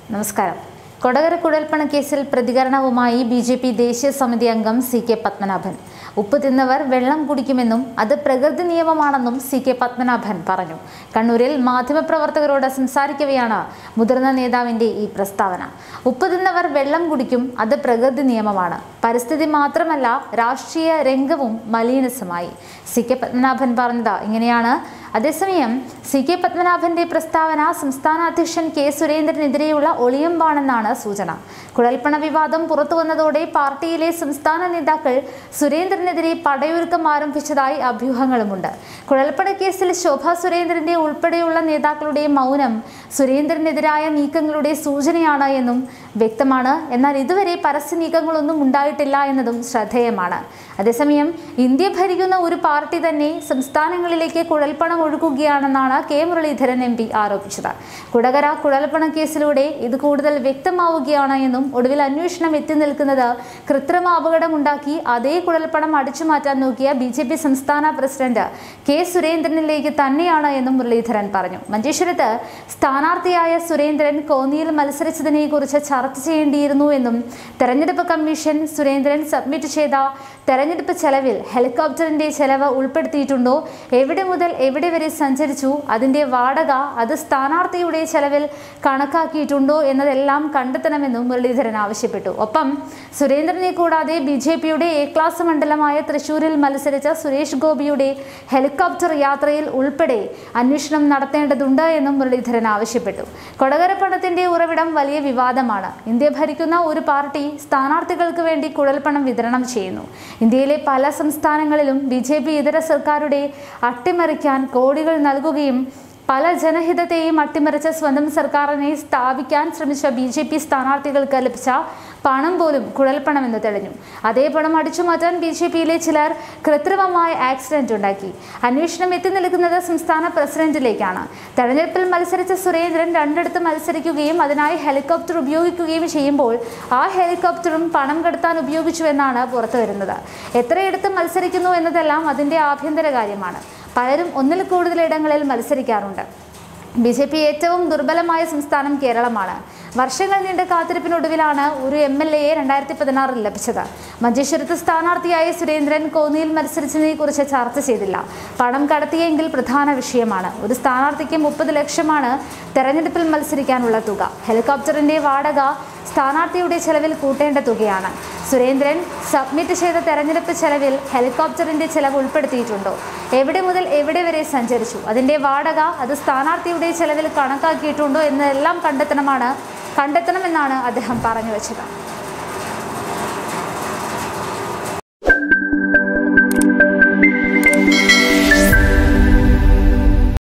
നമസ്കാരം കൊടകര കുഴൽപ്പണ കേസിൽ പ്രതികരണവുമായി ബി ജെ പി ദേശീയ സമിതി അംഗം സി കെ പത്മനാഭൻ ഉപ്പ് തിന്നവർ വെള്ളം കുടിക്കുമെന്നും അത് പ്രകൃതി നിയമമാണെന്നും സി കെ പത്മനാഭൻ പറഞ്ഞു കണ്ണൂരിൽ മാധ്യമപ്രവർത്തകരോട് സംസാരിക്കവെയാണ് മുതിർന്ന നേതാവിന്റെ ഈ പ്രസ്താവന ഉപ്പ് തിന്നവർ വെള്ളം കുടിക്കും അത് പ്രകൃതി നിയമമാണ് പരിസ്ഥിതി മാത്രമല്ല രാഷ്ട്രീയ രംഗവും മലീനസമായി സി കെ പത്മനാഭൻ പറഞ്ഞത് ഇങ്ങനെയാണ് അതേസമയം സി കെ പത്മനാഭന്റെ പ്രസ്താവന സംസ്ഥാന അധ്യക്ഷൻ കെ സുരേന്ദ്രനെതിരെയുള്ള ഒളിയമ്പാണെന്നാണ് സൂചന കുഴൽപ്പണ വിവാദം പുറത്തു വന്നതോടെ പാർട്ടിയിലെ സംസ്ഥാന നേതാക്കൾ സുരേന്ദ്രനെതിരെ പടയൊരുക്കം ആരംഭിച്ചതായി അഭ്യൂഹങ്ങളുമുണ്ട് കുഴൽപ്പണ കേസിൽ ശോഭ സുരേന്ദ്രന്റെ ഉൾപ്പെടെയുള്ള നേതാക്കളുടെ മൗനം സുരേന്ദ്രനെതിരായ നീക്കങ്ങളുടെ സൂചനയാണ് എന്നും വ്യക്തമാണ് എന്നാൽ ഇതുവരെ പരസ്യ നീക്കങ്ങളൊന്നും ഉണ്ടായിട്ടില്ല എന്നതും ശ്രദ്ധേയമാണ് അതേസമയം ഇന്ത്യ ഭരിക്കുന്ന ഒരു പാർട്ടി തന്നെ സംസ്ഥാനങ്ങളിലേക്ക് കുഴൽപ്പണം ഒഴുകുകയാണെന്നാണ് കെ മുരളീധരൻ എം പി ആരോപിച്ചത് കുടകര കുഴൽപ്പണ കേസിലൂടെ ഇത് കൂടുതൽ വ്യക്തമാവുകയാണ് എന്നും ഒടുവിൽ അന്വേഷണം എത്തി നിൽക്കുന്നത് കൃത്രിമ അപകടമുണ്ടാക്കി അതേ കുഴൽപ്പണം അടിച്ചു മാറ്റാൻ നോക്കിയ ബി ജെ പി സംസ്ഥാന പ്രസിഡന്റ് കെ സുരേന്ദ്രനിലേക്ക് തന്നെയാണ് എന്നും മുരളീധരൻ പറഞ്ഞു മഞ്ചേശ്വരത്ത് സ്ഥാനാർത്ഥിയായ സുരേന്ദ്രൻ കോന്നിയിൽ മത്സരിച്ചതിനെ കുറിച്ച് ചർച്ച ചെയ്യേണ്ടിയിരുന്നു എന്നും തെരഞ്ഞെടുപ്പ് കമ്മീഷൻ സുരേന്ദ്രൻ സബ്മിറ്റ് ചെയ്ത തെരഞ്ഞെടുപ്പ് ചെലവിൽ ഹെലികോപ്റ്ററിന്റെ ചെലവ് ഉൾപ്പെടുത്തിയിട്ടുണ്ടോ എവിടെ മുതൽ എവിടെ വരെ സഞ്ചരിച്ചു അതിന്റെ വാടക അത് സ്ഥാനാർത്ഥിയുടെ ചെലവിൽ കണക്കാക്കിയിട്ടുണ്ടോ എന്നതെല്ലാം കണ്ടെത്തണമെന്നും മുരളീധരൻ ആവശ്യപ്പെട്ടു ഒപ്പം സുരേന്ദ്രനെ കൂടാതെ ബി ജെ പിയുടെ എ ക്ലാസ് മണ്ഡലമായ തൃശൂരിൽ മത്സരിച്ച സുരേഷ് ഗോപിയുടെ ഹെലികോപ്റ്റർ യാത്രയിൽ ഉൾപ്പെടെ അന്വേഷണം നടത്തേണ്ടതുണ്ട് എന്നും മുരളീധരൻ ആവശ്യപ്പെട്ടു കൊടകര പണത്തിന്റെ ഉറവിടം വലിയ വിവാദമാണ് ഇന്ത്യ ഭരിക്കുന്ന ഒരു പാർട്ടി സ്ഥാനാർത്ഥികൾക്ക് വേണ്ടി കുഴൽപ്പണം വിതരണം ചെയ്യുന്നു ഇന്ത്യയിലെ പല സംസ്ഥാനങ്ങളിലും ബി ജെ പി ഇതര സർക്കാരുടെ അട്ടിമറിക്കാൻ കോടികൾ നൽകുകയും പല ജനഹിതത്തെയും അട്ടിമറിച്ച സ്വന്തം സർക്കാരിനെ സ്ഥാപിക്കാൻ ശ്രമിച്ച ബി ജെ പി സ്ഥാനാർത്ഥികൾക്ക് ലഭിച്ച പണം പോലും കുഴൽപ്പണമെന്ന് തെളിഞ്ഞു അതേ പണം അടിച്ചുമാറ്റാൻ ബി ജെ പിയിലെ ചിലർ കൃത്രിമമായ ആക്സിഡന്റ് ഉണ്ടാക്കി അന്വേഷണം എത്തി നിൽക്കുന്നത് സംസ്ഥാന പ്രസിഡന്റിലേക്കാണ് തെരഞ്ഞെടുപ്പിൽ മത്സരിച്ച സുരേന്ദ്രൻ രണ്ടിടത്ത് മത്സരിക്കുകയും അതിനായി ഹെലികോപ്റ്റർ ഉപയോഗിക്കുകയും ചെയ്യുമ്പോൾ ആ ഹെലികോപ്റ്ററും പണം കടത്താൻ ഉപയോഗിച്ചുവെന്നാണ് പുറത്തുവരുന്നത് എത്രയിടത്ത് മത്സരിക്കുന്നു എന്നതെല്ലാം അതിന്റെ ആഭ്യന്തര കാര്യമാണ് പലരും ഒന്നിൽ കൂടുതൽ ഇടങ്ങളിൽ മത്സരിക്കാറുണ്ട് ബി ജെ പി ഏറ്റവും ദുർബലമായ സംസ്ഥാനം കേരളമാണ് വർഷങ്ങൾ നീണ്ട കാത്തിരിപ്പിനൊടുവിലാണ് ഒരു എം എൽ എയെ രണ്ടായിരത്തി പതിനാറിൽ ലഭിച്ചത് മഞ്ചേശ്വരത്ത് സ്ഥാനാർത്ഥിയായ സുരേന്ദ്രൻ കോന്നിയിൽ മത്സരിച്ചതിനെ കുറിച്ച് ചർച്ച ചെയ്തില്ല പണം കടത്തിയെങ്കിൽ പ്രധാന വിഷയമാണ് ഒരു സ്ഥാനാർത്ഥിക്ക് മുപ്പത് ലക്ഷമാണ് തെരഞ്ഞെടുപ്പിൽ മത്സരിക്കാനുള്ള തുക ഹെലികോപ്റ്ററിന്റെ വാടക സ്ഥാനാർത്ഥിയുടെ ചെലവിൽ കൂട്ടേണ്ട തുകയാണ് സുരേന്ദ്രൻ സബ്മിറ്റ് ചെയ്ത തെരഞ്ഞെടുപ്പ് ചെലവിൽ ഹെലികോപ്റ്ററിന്റെ ചെലവ് ഉൾപ്പെടുത്തിയിട്ടുണ്ടോ എവിടെ മുതൽ എവിടെ വരെ സഞ്ചരിച്ചു അതിന്റെ വാടക അത് സ്ഥാനാർത്ഥിയുടെ ചെലവിൽ കണക്കാക്കിയിട്ടുണ്ടോ എന്നതെല്ലാം കണ്ടെത്തണമാണ് കണ്ടെത്തണമെന്നാണ് അദ്ദേഹം പറഞ്ഞു വെച്ചത്